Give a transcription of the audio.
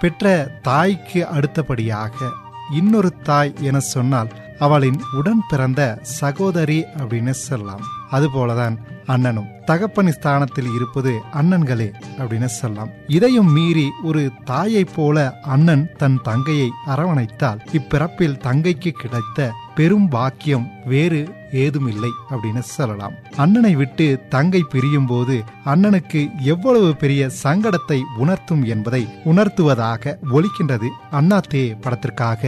பெற்ற தாய்க்கு அடுத்தபடியாக இன்னொரு தாய் என சொன்னால் அவளின் உடன் பிறந்த சகோதரி அப்படின்னு சொல்லலாம் அதுபோலதான் அண்ணனும் தகப்பன் ஸ்தானத்தில் இருப்பது அண்ணன்களே அப்படின்னு சொல்லலாம் இதையும் மீறி ஒரு தாயைப் போல அண்ணன் தன் தங்கையை அரவணைத்தால் இப்பிறப்பில் தங்கைக்கு கிடைத்த பெரும் பாக்கியம் வேறு ஏதுமில்லை அப்படின்னு சொல்லலாம் அண்ணனை விட்டு தங்கை பிரியும் போது அண்ணனுக்கு எவ்வளவு பெரிய சங்கடத்தை உணர்த்தும் என்பதை உணர்த்துவதாக ஒலிக்கின்றது அண்ணாத்தே படத்திற்காக